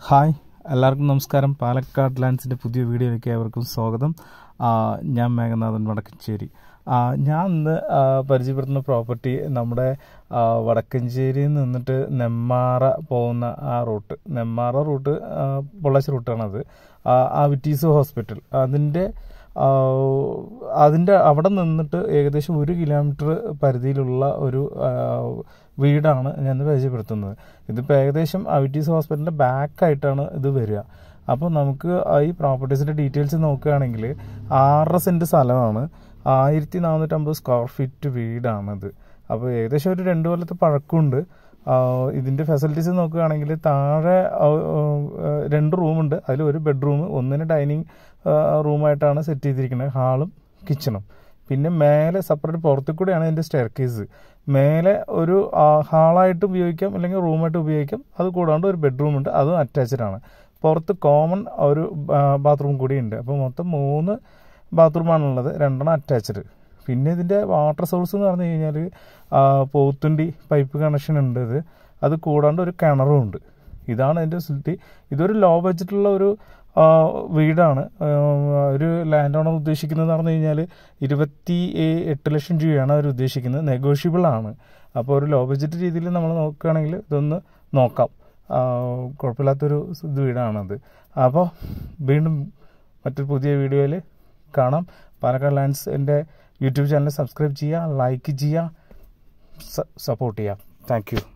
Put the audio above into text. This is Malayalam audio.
ഹായ് എല്ലാവർക്കും നമസ്കാരം പാലക്കാട് ലാൻഡ്സിൻ്റെ പുതിയ വീഡിയോയിലേക്ക് ഏവർക്കും സ്വാഗതം ആ, ഞാൻ മേഘനാഥൻ വടക്കഞ്ചേരി ആ, ഞാൻ ഇന്ന് ആ, പരിചയപ്പെടുത്തുന്ന പ്രോപ്പർട്ടി നമ്മുടെ ആ, വടക്കഞ്ചേരിയിൽ നിന്നിട്ട് നെമ്മാറ പോകുന്ന ആ റൂട്ട് നെമ്മാറ റൂട്ട് ആ, പൊള്ളാച്ചി റൂട്ടാണത് ആ, ആ വിറ്റീസ് ഹോസ്പിറ്റൽ അതിൻ്റെ ആ, അതിൻ്റെ അവിടെ നിന്നിട്ട് ഏകദേശം ഒരു കിലോമീറ്റർ പരിധിയിലുള്ള ഒരു ആ, വീടാണ് ഞാൻ പരിചയപ്പെടുത്തുന്നത് ഇതിപ്പോൾ ഏകദേശം അവിറ്റീസ് ഹോസ്പിറ്റലിൻ്റെ ബാക്കായിട്ടാണ് ഇത് വരിക അപ്പോൾ നമുക്ക് ആ ഈ പ്രോപ്പർട്ടീസിൻ്റെ ഡീറ്റെയിൽസ് നോക്കുകയാണെങ്കിൽ ആറര സെൻറ്റ് സ്ഥലമാണ് ആയിരത്തി നാനൂറ്റമ്പത് സ്ക്വയർ ഫീറ്റ് വീടാണിത് അപ്പോൾ ഏകദേശം ഒരു രണ്ട് കൊല്ലത്തെ പഴക്കമുണ്ട് ആഹ് ഇതിന്റെ ഫെസിലിറ്റീസ് നോക്കുകയാണെങ്കിൽ താഴെ ആഹ് ആഹ് രണ്ട് റൂമുണ്ട് അതിൽ ഒരു ബെഡ്റൂം ഒന്നിന് ഡൈനിങ് റൂമായിട്ടാണ് സെറ്റ് ചെയ്തിരിക്കുന്നത് ഹാളും കിച്ചണും പിന്നെ മേലെ സെപ്പറേറ്റ് പുറത്തു കൂടെയാണ് ഇതിന്റെ സ്റ്റെയർ കേസ് മേലെ ഒരു ഹാളായിട്ട് ഉപയോഗിക്കാം അല്ലെങ്കിൽ റൂമായിട്ട് ഉപയോഗിക്കാം അത് കൂടാണ്ട് ഒരു ബെഡ്റൂം ഉണ്ട് അതും അറ്റാച്ച്ഡ് ആണ് പുറത്ത് കോമൺ ഒരു ബാത്റൂം കൂടി ഉണ്ട് അപ്പോൾ മൊത്തം മൂന്ന് ബാത്റൂമാണുള്ളത് രണ്ടെണ്ണം അറ്റാച്ച്ഡ് പിന്നെ ഇതിൻ്റെ വാട്ടർ സോഴ്സ് എന്ന് പറഞ്ഞു കഴിഞ്ഞാൽ പോത്തുണ്ടി പൈപ്പ് കണക്ഷൻ ഉണ്ട് ഇത് അത് കൂടാണ്ട് ഒരു കിണറും ഉണ്ട് ഇതാണ് അതിൻ്റെ ഫെസിലിറ്റി ഇതൊരു ലോ ബഡ്ജറ്റുള്ള ഒരു ആ, വീടാണ് ആ, ഒരു ലാൻഡ് ഓണർ ഉദ്ദേശിക്കുന്നത് പറഞ്ഞു കഴിഞ്ഞാൽ ഇരുപത്തി ഏ- എട്ട് ലക്ഷം രൂപയാണ് അവർ ഉദ്ദേശിക്കുന്നത് നെഗോഷ്യബിൾ ആണ് അപ്പോൾ ഒരു ലോ ബഡ്ജറ്റ് രീതിയിൽ നമ്മൾ നോക്കുകയാണെങ്കിൽ ഇതൊന്ന് നോക്കാം ആ, കുഴപ്പമില്ലാത്തൊരു ഇത് വീടാണത് അപ്പോൾ വീണ്ടും മറ്റൊരു പുതിയ വീഡിയോയിൽ കാണാം പാലക്കാട് ലാൻഡ്സ് എൻ്റെ യൂട്യൂബ് ചാനൽ സബ്സ്ക്രൈബ് ചെയ്യുക ലൈക്ക് ചെയ്യുക സപ്പോർട്ട് ചെയ്യുക താങ്ക് യു